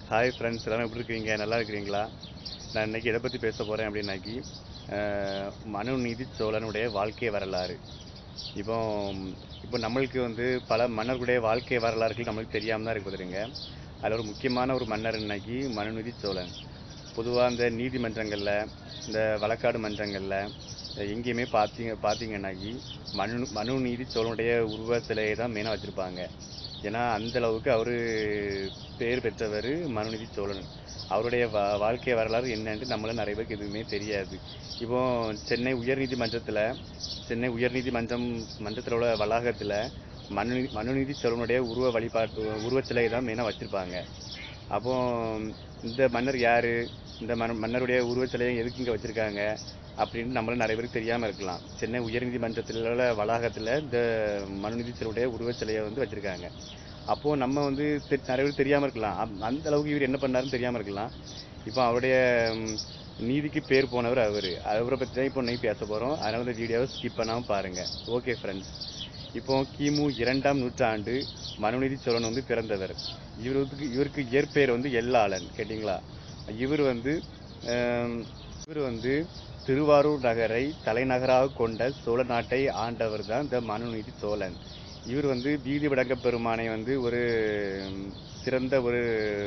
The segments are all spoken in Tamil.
ஹாய் ஃப்ரெண்ட்ஸ் எல்லாரும் எப்படி இருக்கீங்க நல்லா இருக்கிறீங்களா நான் இன்னைக்கு எதை பற்றி பேச போகிறேன் அப்படின்னாக்கி அஹ், மனுநீதி சோழனுடைய வாழ்க்கை வரலாறு இப்போ இப்போ நம்மளுக்கு வந்து பல மன்னர்களுடைய வாழ்க்கை வரலாறுகள் நம்மளுக்கு தெரியாமல் தான் இருக்குதுங்க அதில் ஒரு முக்கியமான ஒரு மன்னர் இன்னைக்கு மனுநீதி சோழன் பொதுவாக இந்த நீதிமன்றங்களில் இந்த வழக்காடு மன்றங்களில் எங்கேயுமே பார்த்தீங்க பார்த்தீங்கன்னாக்கி மனு மனுநீதி சோழனுடைய உருவ சிலையை தான் மெயினாக வச்சுருப்பாங்க ஏன்னா அந்த அளவுக்கு அவர் பேர் பெற்றவர் மனுநீதி சோழன் அவருடைய வா வாழ்க்கை வரலாறு என்னன்னு நம்மள நிறைய பேருக்கு எதுவுமே தெரியாது இப்போ சென்னை உயர்நீதிமன்றத்தில் சென்னை உயர்நீதிமன்றம் மன்றத்தில் உள்ள வளாகத்தில் மனு மனுநீதி சோழனுடைய உருவ வழிபாட்டு உருவச் சிலையை தான் மெயினாக வச்சுருப்பாங்க அப்போ இந்த மன்னர் யார் இந்த மன் மன்னருடைய உருவச் சிலையை எதுக்கு இங்கே வச்சுருக்காங்க அப்படின்னு நம்மள நிறைய பேருக்கு தெரியாமல் இருக்கலாம் சென்னை உயர்நீதிமன்றத்தில் உள்ள வளாகத்தில் இந்த மனுநீதி சோழனுடைய உருவச் சிலையை வந்து வச்சுருக்காங்க அப்போது நம்ம வந்து தெ- நிறைய பேர் தெரியாமல் இருக்கலாம் அப்- அந்த அளவுக்கு இவர் என்ன பண்ணாருன்னு தெரியாமல் இருக்கலாம் இப்போ அவருடைய ம், நீதிக்கு பேர் போனவர் அவர் அவரை பற்றி தான் இப்போ இன்னைக்கு பேச போகிறோம் அதனால இந்த வீடியோவை ஸ்கிப் பண்ணாமல் பாருங்கள் ஓகே ஃப்ரெண்ட்ஸ் இப்போ கிமு இரண்டாம் நூற்றாண்டு மனுநீதி சோழன் வந்து பிறந்தவர் இவருக்கு இவருக்கு இயற்பெயர் வந்து எல்லாளன் கேட்டிங்களா இவர் வந்து ஆம், இவர் வந்து திருவாரூர் நகரை தலைநகராக கொண்ட சோழ நாட்டை ஆண்டவர் தான் இந்த மனுநீதி சோழன் இவர் வந்து வீதி விடங்க பெருமானை வந்து ஒரு ம், சிறந்த ஒரு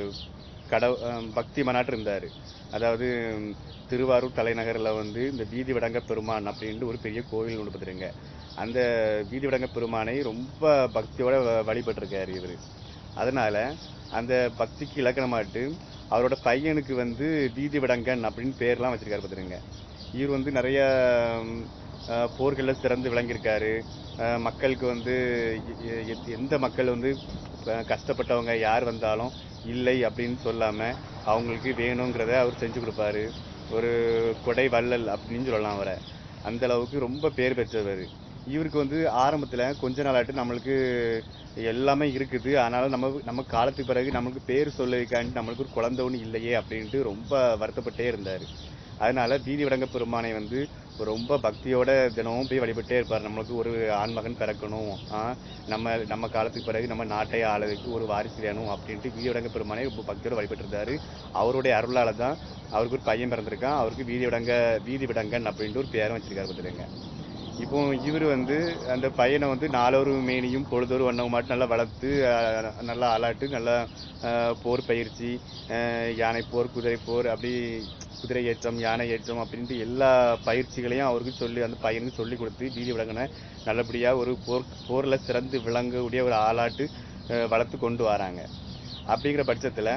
கடவு ம், பக்தி மனாட்டு இருந்தார் அதாவது ம், திருவாரூர் தலைநகரில் வந்து இந்த வீதி விடங்க பெருமான் அப்படின்ட்டு ஒரு பெரிய கோவில் ஒன்று பார்த்துருங்க அந்த வீதி விடங்க பெருமானை ரொம்ப பக்தியோட வ- வழிபட்டிருக்காரு இவர் அதனால அந்த பக்திக்கு இலக்கணமாட்டு அவரோட பையனுக்கு வந்து வீதி விடங்கன் அப்படின்னு பேர்லாம் வச்சிருக்காரு பார்த்துருங்க இவர் வந்து நிறைய ம், அஹ், போர்களில் சிறந்து விளங்கியிருக்காரு அஹ், மக்களுக்கு வந்து எ- எ- எந்த மக்கள் வந்து அஹ், கஷ்டப்பட்டவங்க யார் வந்தாலும் இல்லை அப்படின்னு சொல்லாமல் அவங்களுக்கு வேணுங்கிறத அவர் செஞ்சு கொடுப்பாரு ஒரு கொடை வள்ளல் அப்படின்னு சொல்லலாம் அவரை அந்த அளவுக்கு ரொம்ப பேர் பெற்றவர் இவருக்கு வந்து ஆரம்பத்தில் கொஞ்ச நாளாட்டு நம்மளுக்கு எல்லாமே இருக்குது ஆனாலும் நம்ம நம்ம காலத்துக்கு பிறகு நம்மளுக்கு பேர் சொல்லதுக்காண்டி நம்மளுக்கு ஒரு குழந்தை ஒன்று இல்லையே அப்படின்ட்டு ரொம்ப வருத்தப்பட்டே இருந்தார் அதனால வீதி விடங்க பெருமானை வந்து ரொம்ப பக்தியோட தினமும் போய் வழிபட்டே இருப்பார் நம்மளுக்கு ஒரு ஆண்மகன் பிறக்கணும் ஆ, நம்ம நம்ம காலத்துக்கு பிறகு நம்ம நாட்டை ஆளதுக்கு ஒரு வாரிசு வேணும் அப்படின்ட்டு வீதி விடங்க பெருமானை ரொம்ப பக்தியோட வழிபட்டிருந்தாரு அவருடைய அருளால தான் அவருக்கு ஒரு பையன் பிறந்திருக்கான் அவருக்கு வீதி விடங்க வீதி விடங்கன் அப்படின்ட்டு ஒரு பேரும் வச்சிருக்காரு பார்த்துருங்க இப்போ இவர் வந்து அந்த பையனை வந்து நாளொரு மேனியும் பொழுதொரு வண்ணம் மட்டும் நல்லா வளர்த்து அஹ், நல்லா ஆளாட்டு நல்லா அஹ், போர் பயிற்சி அஹ், யானை போர் குதிரை போர் அப்படி குதிரை ஏற்றம் யானை ஏற்றம் அப்படின்ட்டு எல்லா பயிற்சிகளையும் அவருக்கு சொல்லி அந்த பையனுக்கு சொல்லி கொடுத்து வீதி விலங்கின நல்லபடியாக ஒரு போர் போரில் சிறந்து விளங்கக்கூடிய ஒரு ஆளாட்டு அஹ், வளர்த்து கொண்டு வராங்க அப்படிங்கிற பட்சத்தில்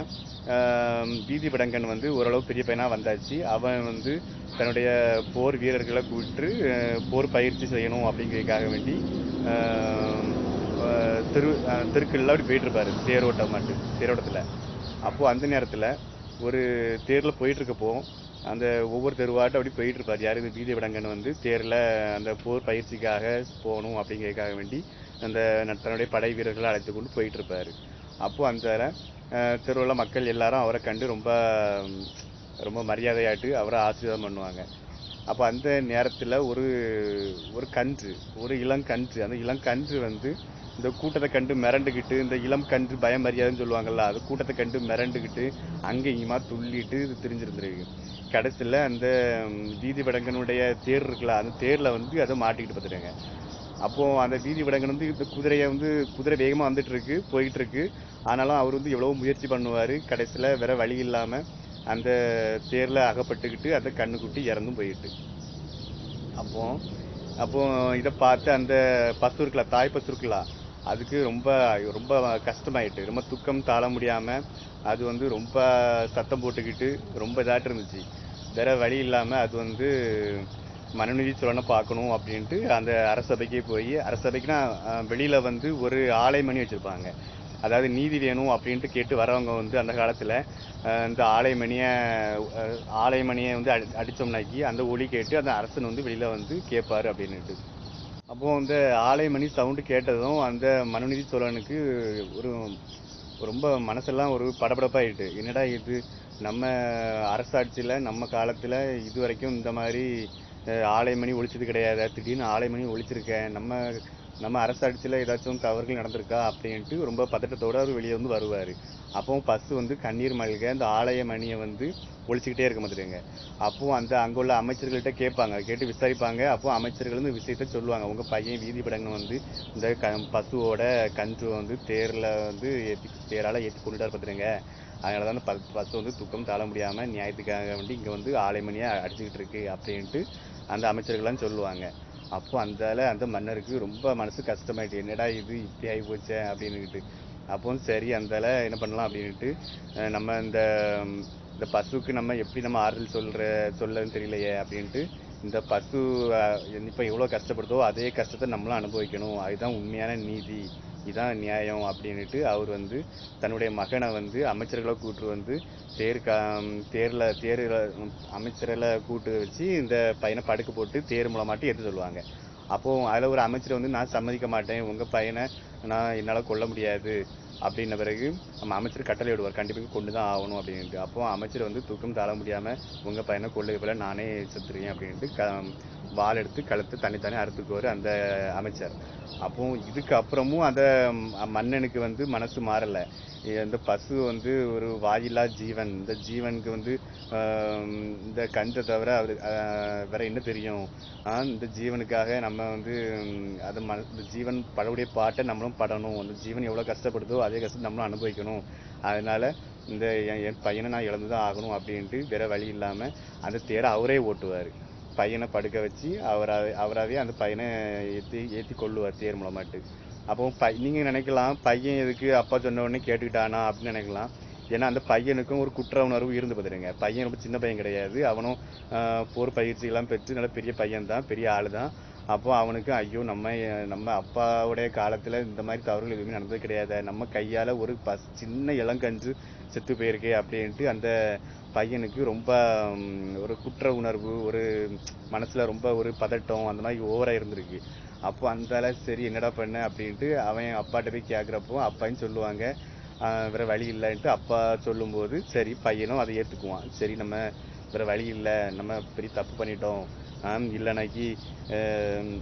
வீதி விடங்கன் வந்து ஓரளவு பெரிய பையனாக வந்தாச்சு அவன் வந்து தன்னுடைய போர் வீரர்களை கூப்பிட்டு அஹ், போர் பயிற்சி செய்யணும் அப்படிங்கிறதுக்காக வேண்டி அஹ், அஹ், திரு அஹ், தெருக்கள்ல அப்படி போயிட்டு இருப்பாரு தேரோட்டம் மட்டும் தேரோட்டத்தில் அப்போது அந்த நேரத்தில் ஒரு தேரில் போயிட்டு இருக்கப்போ அந்த ஒவ்வொரு தெருவாட்டம் அப்படி போயிட்டு இருப்பார் யார் இது வீதி விடங்கன் வந்து தேரில் அந்த போர் பயிற்சிக்காக போகணும் அப்படிங்கிறதுக்காக வேண்டி அந்த ந- தன்னுடைய படை வீரர்களை அழைத்து கொண்டு போயிட்டு இருப்பார் அப்போ அந்த தெருவில் மக்கள் எல்லாரும் அவரை கண்டு ரொம்ப ம், ரொம்ப மரியாதையாட்டு அவரை ஆசீர்வாதம் பண்ணுவாங்க அப்போ அந்த நேரத்தில் ஒரு ஒரு கன்று ஒரு இளங்கன்று அந்த இளங்கன்று வந்து இந்த கூட்டத்தை கண்டு மிரண்டுக்கிட்டு இந்த இளம் கன்று பயம் மரியாதைன்னு சொல்லுவாங்கல்ல அது கூட்டத்தை கண்டு மிரண்டுக்கிட்டு அங்கே இங்கேயுமா துள்ளிட்டு இது திரிஞ்சிருந்துருக்கு கடைசியில் அந்த ம், வீதி விடங்கனுடைய தேர் இருக்குல்ல அந்த தேரில் வந்து அதை மாட்டிக்கிட்டு பார்த்துருங்க அப்போ அந்த வீதி விடங்கன் வந்து இந்த குதிரையை வந்து குதிரை வேகமாக வந்துட்டு இருக்கு போயிட்டு இருக்கு ஆனாலும் அவர் வந்து எவ்வளவோ முயற்சி பண்ணுவார் கடைசியில் வேற வழி இல்லாமல் அந்த தேரில் அகப்பட்டுக்கிட்டு அந்த கண்ணுக்குட்டி இறந்தும் போயிட்டு அப்போ அப்போ இதை பார்த்து அந்த பசு இருக்குல்ல தாய் பசு இருக்குல்ல அதுக்கு ரொம்ப ரொம்ப கஷ்டமாயிட்டு ரொம்ப துக்கம் தாழ முடியாம அது வந்து ரொம்ப சத்தம் போட்டுக்கிட்டு ரொம்ப இதாட்டு இருந்துச்சு வேற வழி இல்லாம அது வந்து மனுநீதி சோழனை பார்க்கணும் அப்படின்ட்டு அந்த அரசபைக்கே போய் அரசபைக்குனா அஹ், வெளியில வந்து ஒரு ஆலைமணி வச்சிருப்பாங்க அதாவது நீதி வேணும் அப்படின்ட்டு கேட்டு வரவங்க வந்து அந்த காலத்துல அஹ், இந்த ஆலைமணியை அஹ், ஆலைமணியை வந்து அடி அடிச்சோம்னாக்கி அந்த ஒலி கேட்டு அந்த அரசன் வந்து வெளியில வந்து கேட்பாரு அப்படின்னுட்டு அப்போ அந்த ஆலைமணி சவுண்டு கேட்டதும் அந்த மனுநீதி சோழனுக்கு ஒரு ரொம்ப மனசெல்லாம் ஒரு படபடப்பாயிட்டு என்னடா இது நம்ம அரசாட்சியில நம்ம காலத்துல இது வரைக்கும் இந்த மாதிரி அஹ், ஆலைமணி ஒழிச்சது கிடையாது திடீர்னு ஆலைமணி ஒழிச்சிருக்கேன் நம்ம நம்ம அரசாட்சியில் ஏதாச்சும் தவறுகள் நடந்திருக்கா அப்படின்ட்டு ரொம்ப பதட்டத்தோட அவர் வெளியே வந்து வருவார் அப்போ பசு வந்து கண்ணீர் மல்க அந்த ஆலய மணியை வந்து ஒழிச்சுக்கிட்டே இருக்க மாட்டேங்க அப்போ அந்த அங்குள்ள அமைச்சர்கள்ட்ட கேட்பாங்க கேட்டு விசாரிப்பாங்க அப்போ அமைச்சர்கள் இந்த விஷயத்த சொல்லுவாங்க உங்க பையன் வீதி படங்கு வந்து இந்த க பசுவோட கன்று வந்து தேர்ல வந்து ஏத்தி தேரால ஏற்றி கொண்டுட்டு பார்த்துருங்க அதனால தான் அந்த ப பசு வந்து துக்கம் தாழ முடியாம நியாயத்துக்காக வேண்டி இங்க வந்து ஆலைமணியை அடிச்சுக்கிட்டு இருக்கு அப்படின்ட்டு அந்த அமைச்சர்கள்லாம் சொல்லுவாங்க அப்போ அந்த அந்த மன்னருக்கு ரொம்ப மனசு கஷ்டமாயிட்டு என்னடா இது இப்படி ஆகி போச்சே அப்படின்னுக்கிட்டு அப்போ சரி அந்த என்ன பண்ணலாம் அப்படின்ட்டு அஹ் நம்ம இந்த ம், இந்த பசுக்கு நம்ம எப்படி நம்ம ஆறுதல் சொல்ற சொல்லன்னு தெரியலையே அப்படின்ட்டு இந்த பசு அஹ், இப்ப எவ்வளவு கஷ்டப்படுதோ அதே கஷ்டத்தை நம்மளும் அனுபவிக்கணும் அதுதான் உண்மையான நீதி இதான் நியாயம் அப்படின்னுட்டு அவர் வந்து தன்னுடைய மகனை வந்து அமைச்சர்களை கூட்டு வந்து தேர் கா தேர்ல தேர் அமைச்சர்களை கூட்டு வச்சு இந்த பையனை படுக்க போட்டு தேர் மூலமாட்டி ஏற்ற சொல்லுவாங்க அப்போ அதுல ஒரு அமைச்சர் வந்து நான் சம்மதிக்க மாட்டேன் உங்க பையனை நான் என்னால கொல்ல முடியாது அப்படின்ன பிறகு நம்ம அமைச்சர் கட்டளை விடுவார் கண்டிப்பாக கொண்டு தான் ஆகணும் அப்படின்ட்டு அப்போ அமைச்சர் வந்து தூக்கம் தாழ முடியாம உங்க பையனை கொள்ளை போல நானே செத்துருவேன் அப்படின்ட்டு க வாள் எடுத்து கழுத்து தனித்தானே அறுத்துக்குவார் அந்த அமைச்சர் அப்போ இதுக்கு அப்புறமும் அந்த ம், மன்னனுக்கு வந்து மனசு மாறல இந்த பசு வந்து ஒரு வாயில்லா ஜீவன் இந்த ஜீவனுக்கு வந்து ஆம், இந்த கஞ்சை தவிர அவரு ஆஹ், வேற என்ன தெரியும் ஆஹ், இந்த ஜீவனுக்காக நம்ம வந்து ம், அது மன இந்த ஜீவன் படக்கூடிய பாட்டை நம்மளும் படணும் அந்த ஜீவன் எவ்வளவு கஷ்டப்படுதோ அதே கஷ்டம் நம்மளும் அனுபவிக்கணும் அதனால இந்த என் என் பையனை நான் இழந்துதான் ஆகணும் அப்படின்ட்டு வேற வழி இல்லாம அந்த தேரை அவரே ஓட்டுவாரு பையனை படுக்க வச்சு அவராவே அவராவே அந்த பையனை ஏத்தி ஏத்தி கொள்ளுவார் தேர் மூலமாட்டு அப்போ பை நீங்க நினைக்கலாம் பையன் எதுக்கு அப்பா சொன்ன உடனே கேட்டுக்கிட்டானா அப்படின்னு நினைக்கலாம் ஏன்னா அந்த பையனுக்கும் ஒரு குற்ற உணர்வு இருந்து பார்த்துருங்க பையன் ரொம்ப சின்ன பையன் கிடையாது அவனும் ஆஹ், போர் பயிற்சி எல்லாம் பெற்று நல்ல பெரிய பையன் தான் பெரிய ஆளு தான் அப்போ அவனுக்கு ஐயோ நம்ம நம்ம அப்பாவுடைய காலத்துல இந்த மாதிரி தவறுகள் எதுவுமே நடந்தது கிடையாது நம்ம கையால ஒரு பஸ் சின்ன இளங்கன்று செத்து போயிருக்கே அப்படின்ட்டு அந்த பையனுக்கு ரொம்ப ம், ஒரு குற்ற உணர்வு ஒரு மனசுல ரொம்ப ஒரு பதட்டம் அந்த மாதிரி ஓவரா இருந்திருக்கு அப்போ அந்த சரி என்னடா பண்ண அப்படின்ட்டு அவன் அப்பாட்ட போய் கேக்குறப்போ அப்பான்னு சொல்லுவாங்க ஆஹ் வேற வழி இல்லைன்ட்டு அப்பா சொல்லும்போது சரி பையனும் அதை ஏத்துக்குவான் சரி நம்ம வேற வழி இல்லை நம்ம பெரிய தப்பு பண்ணிட்டோம் ஆஹ் இல்லைனாக்கி ஆஹ்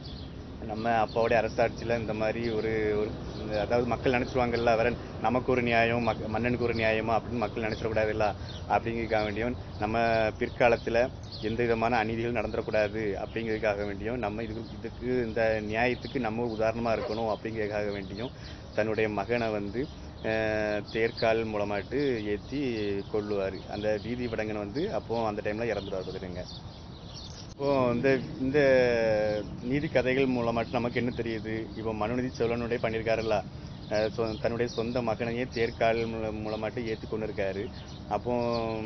நம்ம அப்பாவுடைய அரசாட்சியில இந்த மாதிரி ஒரு ஒரு இந்த அதாவது மக்கள் நினைச்சிருவாங்கல்ல வேற நமக்கு ஒரு நியாயம் மக்- மன்னனுக்கு ஒரு நியாயமா அப்படின்னு மக்கள் நினைச்சிடக்கூடாதுல்ல அப்படிங்கிறதுக்காக வேண்டியும் நம்ம பிற்காலத்துல எந்த விதமான அநீதிகள் நடந்துடக்கூடாது அப்படிங்கிறதுக்காக வேண்டியும் நம்ம இதுக்கு இதுக்கு இந்த நியாயத்துக்கு நம்ம ஒரு உதாரணமா இருக்கணும் அப்படிங்கிறதுக்காக வேண்டியும் தன்னுடைய மகனை வந்து அஹ், தேர்கால் மூலமாட்டு ஏத்தி கொள்ளுவாரு அந்த வீதி விடங்கன் வந்து அப்போ அந்த டைம்ல இறந்துருவார் பார்த்துடுங்க இப்போ இந்த இந்த நீதி கதைகள் மூலமாட்டு நமக்கு என்ன தெரியுது இப்போ மனுநீதி சோழனுடைய பண்ணியிருக்காருல்ல அஹ் சொ- தன்னுடைய சொந்த மகனையே தேர்கால் மூல- மூலமாட்டு ஏற்றி கொண்டிருக்காரு அப்போ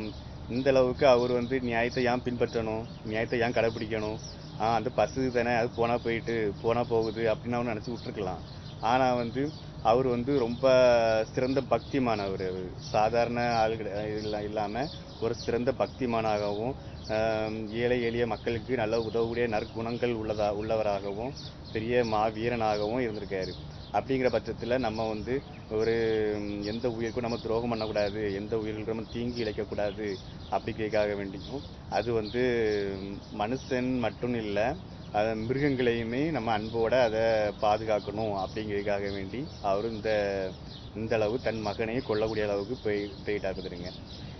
இந்த அளவுக்கு அவர் வந்து நியாயத்தை ஏன் பின்பற்றணும் நியாயத்தை ஏன் கடைபிடிக்கணும் ஆஹ் அந்த பசு தானே அது போனா போயிட்டு போனா போகுது அப்படின்னு அவர் நினைச்சு விட்டுருக்கலாம் ஆனா வந்து அவர் வந்து ரொம்ப சிறந்த பக்திமானவர் அவர் சாதாரண ஆள் கிடை- இல்ல- இல்லாம ஒரு சிறந்த பக்திமானாகவும் ஆம், ஏழை எளிய மக்களுக்கு நல்ல உதவக்கூடிய நற்குணங்கள் உள்ளதா உள்ளவராகவும் பெரிய மாவீரனாகவும் இருந்திருக்காரு அப்படிங்கிற பட்சத்துல நம்ம வந்து ஒரு ம், எந்த உயிருக்கும் நம்ம துரோகம் பண்ணக்கூடாது எந்த உயிர்களுக்கும் நம்ம தீங்கு இழைக்கக்கூடாது அப்படிங்கிறதுக்காக வேண்டியும் அது வந்து ம், மனுஷன் மட்டும் இல்ல அது மிருகங்களையுமே நம்ம அன்போட அதை பாதுகாக்கணும் அப்படிங்கிறதுக்காக வேண்டி அவரு இந்த இந்த அளவு தன் மகனையே கொல்லக்கூடிய அளவுக்கு போய் போயிட்டார் பார்த்துருங்க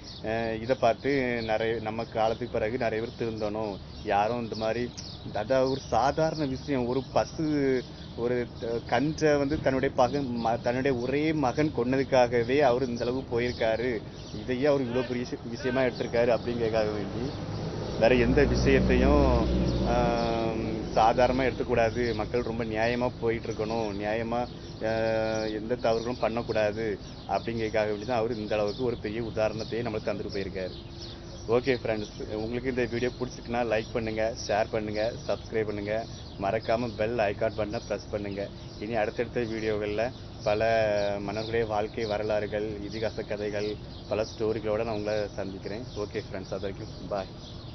இதை பார்த்து நிறைய நம்ம காலத்துக்கு பிறகு நிறைய பேர் திருந்தணும் யாரும் இந்த மாதிரி அதாவது ஒரு சாதாரண விஷயம் ஒரு பசு ஒரு த- கன்றை வந்து தன்னுடைய பகன் ம- தன்னுடைய ஒரே மகன் கொன்னதுக்காகவே அவர் இந்த அளவு போயிருக்காரு இதையே அவர் இவ்வளவு பெரிய விஷ- விஷயமா எடுத்திருக்காரு அப்படிங்கிறதுக்காக வேண்டி வேற எந்த விஷயத்தையும் ஆம், சாதாரணமா எடுத்துக்கூடாது மக்கள் ரொம்ப நியாயமா போயிட்டு இருக்கணும் நியாயமா ஆஹ், எந்த தவறுகளும் பண்ணக்கூடாது அப்படிங்கிறதுக்காக வேண்டி தான் அவர் இந்த அளவுக்கு ஒரு பெரிய உதாரணத்தையே நம்மளுக்கு தந்துட்டு போயிருக்காரு ஓகே ஃப்ரெண்ட்ஸ் உங்களுக்கு இந்த வீடியோ பிடிச்சிருக்குன்னா லைக் பண்ணுங்க ஷேர் பண்ணுங்க சப்ஸ்கிரைப் பண்ணுங்க மறக்காம பெல் ஐகான் பண்ண ப்ரெஸ் பண்ணுங்க இனி அடுத்தடுத்த வீடியோகளில் பல மன்னர்களுடைய வாழ்க்கை வரலாறுகள் இதிகாச கதைகள் பல ஸ்டோரிகளோட நான் உங்களை சந்திக்கிறேன் ஓகே ஃப்ரெண்ட்ஸ் அது வரைக்கும் பாய்